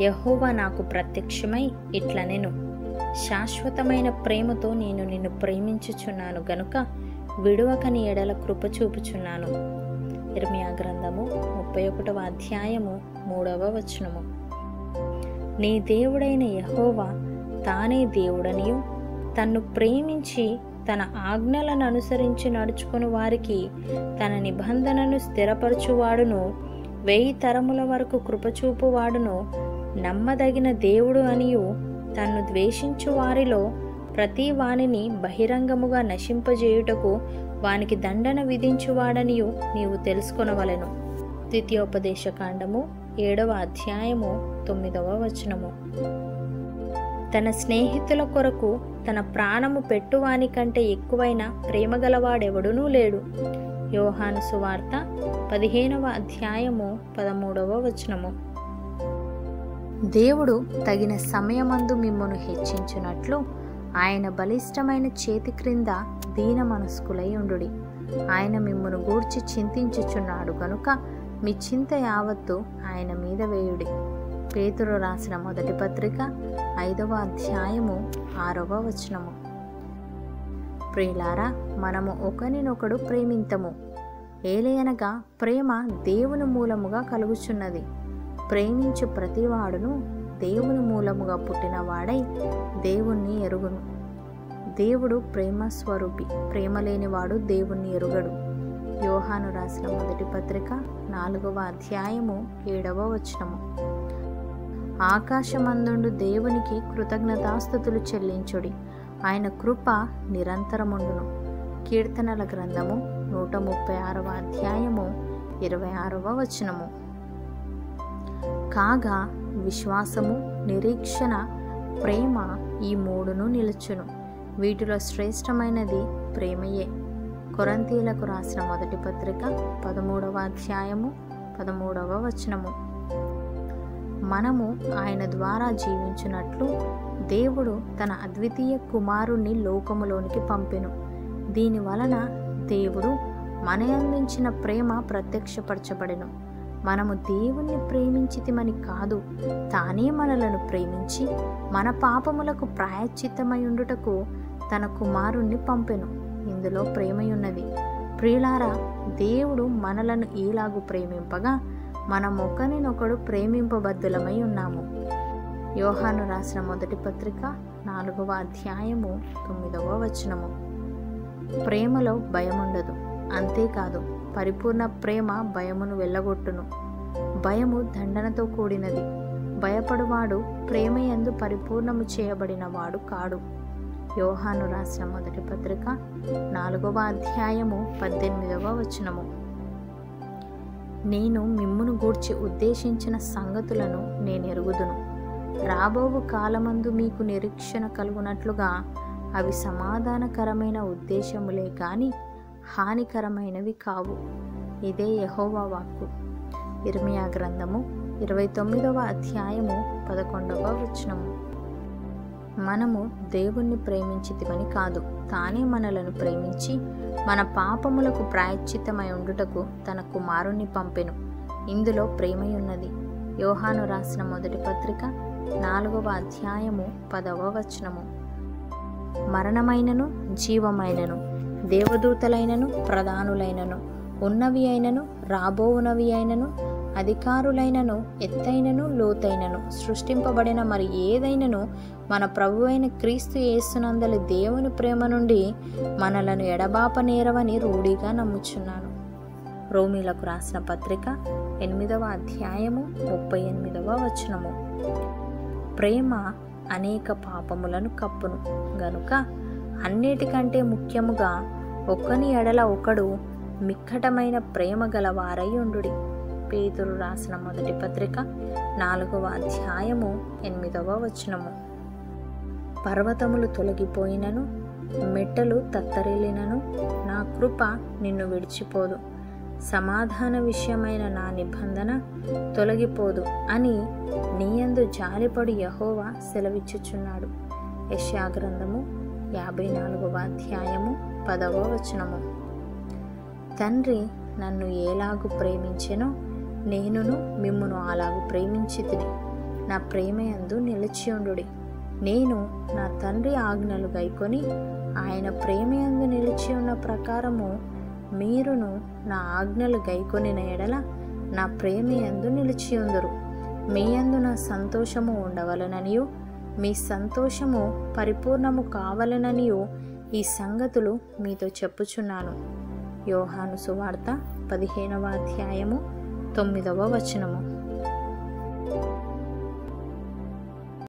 [SPEAKER 1] యహోవా నాకు ప్రత్యక్షమై ఇట్లనెను శాశ్వతమైన ప్రేమతో నేను నిన్ను ప్రేమించుచున్నాను గనుక విడువక నీ ఎడల కృప చూపుచున్నాను ఇర్మియా గ్రంథము ముప్పై ఒకటవ అధ్యాయము మూడవ వచనము నీ దేవుడైన యహోవా తానే దేవుడనియు తన్ను ప్రేమించి తన ఆజ్ఞలను అనుసరించి నడుచుకుని వారికి తన నిబంధనను స్థిరపరచువాడును వెయ్యి తరముల వరకు కృపచూపువాడును నమ్మదగిన దేవుడు అనియు తన్ను ద్వేషించు వారిలో ప్రతి వానిని బహిరంగముగా నశింపజేయుటకు వానికి దండన విధించువాడనియు నీవు తెలుసుకొనవలెను ద్వితీయోపదేశకాండము ఏడవ అధ్యాయము తొమ్మిదవ వచనము తన స్నేహితుల కొరకు తన ప్రాణము పెట్టువాని కంటే ఎక్కువైన ప్రేమగలవాడెవడునూ లేడు యోహాను సువార్త పదిహేనవ అధ్యాయము పదమూడవ వచనము దేవుడు తగిన సమయమందు మిమ్మను హెచ్చించున్నట్లు ఆయన బలిష్టమైన చేతి క్రింద దీన మనస్కులై ఉండుడి ఆయన మిమ్మను గూర్చి చింతించుచున్నాడు గనుక మీ చింత యావత్తు ఆయన మీద వేయుడి పేతురు రాసిన మొదటి పత్రిక ఐదవ అధ్యాయము ఆరవ వచనము ప్రియులారా మనము ఒకరినొకడు ప్రేమింతము ఏలయనగా ప్రేమ దేవుని మూలముగా కలుగుచున్నది ప్రేమించు ప్రతివాడును దేవుని మూలముగా పుట్టినవాడై దేవుణ్ణి ఎరుగును దేవుడు ప్రేమ స్వరూపి ప్రేమ లేనివాడు దేవుణ్ణి ఎరుగడు యోహాను రాసిన మొదటి పత్రిక నాలుగవ అధ్యాయము ఏడవ వచనము ఆకాశమందుండు దేవునికి కృతజ్ఞతాస్థుతులు చెల్లించుడి ఆయన కృప నిరంతరముండును కీర్తనల గ్రంథము నూట ముప్పై ఆరవ అధ్యాయము ఇరవై ఆరవ వచనము కాగా విశ్వాసము నిరీక్షణ ప్రేమ ఈ మూడును నిలుచును వీటిలో శ్రేష్టమైనది ప్రేమయే కొరంతీలకు రాసిన మొదటి పత్రిక పదమూడవ అధ్యాయము పదమూడవ వచనము మనము ఆయన ద్వారా జీవించున్నట్లు దేవుడు తన అద్వితీయ కుమారుణ్ణి లోకములోనికి పంపెను దీని వలన దేవుడు మన అందించిన ప్రేమ ప్రత్యక్షపరచబడెను మనము దేవుణ్ణి ప్రేమించితిమని కాదు తానే మనలను ప్రేమించి మన పాపములకు ప్రాయశ్చిత్తమై ఉండుటకు తన కుమారుణ్ణి పంపెను ఇందులో ప్రేమయున్నది ప్రియులారా దేవుడు మనలను ఈలాగు ప్రేమింపగా మనం ఒకరినొకడు ప్రేమింపబద్ధులమై ఉన్నాము యోహాను రాసిన మొదటి పత్రిక నాలుగవ అధ్యాయము తొమ్మిదవ వచనము ప్రేమలో భయముండదు అంతేకాదు పరిపూర్ణ ప్రేమ భయమును వెళ్ళగొట్టును భయము దండనతో కూడినది భయపడువాడు ప్రేమ ఎందు పరిపూర్ణము చేయబడిన వాడు కాడు యోహాను రాసిన మొదటి పత్రిక నాలుగవ అధ్యాయము పద్దెనిమిదవ వచనము నేను మిమ్మును గూర్చి ఉద్దేశించిన సంగతులను నేను ఎరుగుదును రాబోవు కాలమందు మీకు నిరీక్షణ కలుగునట్లుగా అవి సమాధానకరమైన ఉద్దేశములే గాని హానికరమైనవి కావు ఇదే యహోవా వాక్కు ఇర్మియా గ్రంథము ఇరవై తొమ్మిదవ అధ్యాయము పదకొండవ వచనము మనము దేవుణ్ణి ప్రేమించితిమని కాదు తానే మనలను ప్రేమించి మన పాపములకు ప్రాయశ్చిత్తమై ఉండుటకు తన కుమారుణ్ణి పంపెను ఇందులో ప్రేమయున్నది యోహాను రాసిన మొదటి పత్రిక నాలుగవ అధ్యాయము పదవ వచనము మరణమైనను జీవమైనను దేవదూతలైనను ప్రధానులైనను ఉన్నవి అయినను రాబోవునవి అయినను అధికారులైనను ఎత్తైనను లోతైనను సృష్టింపబడిన మరి ఏదైనను మన ప్రభు అయిన క్రీస్తు యేసునందలి దేవుని ప్రేమ నుండి మనలను ఎడబాప నేరవని రూఢిగా నమ్ముచున్నాను రోమిలకు రాసిన పత్రిక ఎనిమిదవ అధ్యాయము ముప్పై ఎనిమిదవ వచనము ప్రేమ అనేక పాపములను కప్పును గనుక అన్నిటికంటే ముఖ్యముగా ఒకని ఎడల ఒకడు మిక్కటమైన ప్రేమ గలవారై ఉండుడి పేతురు రాసిన మొదటి పత్రిక నాలుగవ అధ్యాయము ఎనిమిదవ వచనము పర్వతములు తొలగిపోయినను మెట్టలు తత్తరిల్లినను నా కృప నిన్ను విడిచిపోదు సమాధాన విషయమైన నా నిబంధన తొలగిపోదు అని నీయందు జాలిపడి యహోవా సెలవిచ్చుచున్నాడు యశ్యా గ్రంథము యాభై నాలుగవ అధ్యాయము పదవ వచనము తండ్రి నన్ను ఏలాగు ప్రేమించెనో నేనును మిమ్మును అలాగు ప్రేమించి తిని నా ప్రేమయందు నిలిచియుండుడి నేను నా తండ్రి ఆజ్ఞలు గైకొని ఆయన ప్రేమయందు నిలిచి ఉన్న ప్రకారము మీరును నా ఆజ్ఞలు గైకొనిన ఎడల నా ప్రేమయందు నిలిచియుందురు మీ యందు నా సంతోషము ఉండవలననియు మీ సంతోషము పరిపూర్ణము కావలననియు ఈ సంగతులు మీతో చెప్పుచున్నాను యోహాను సువార్త పదిహేనవ అధ్యాయము తొమ్మిదవ వచనము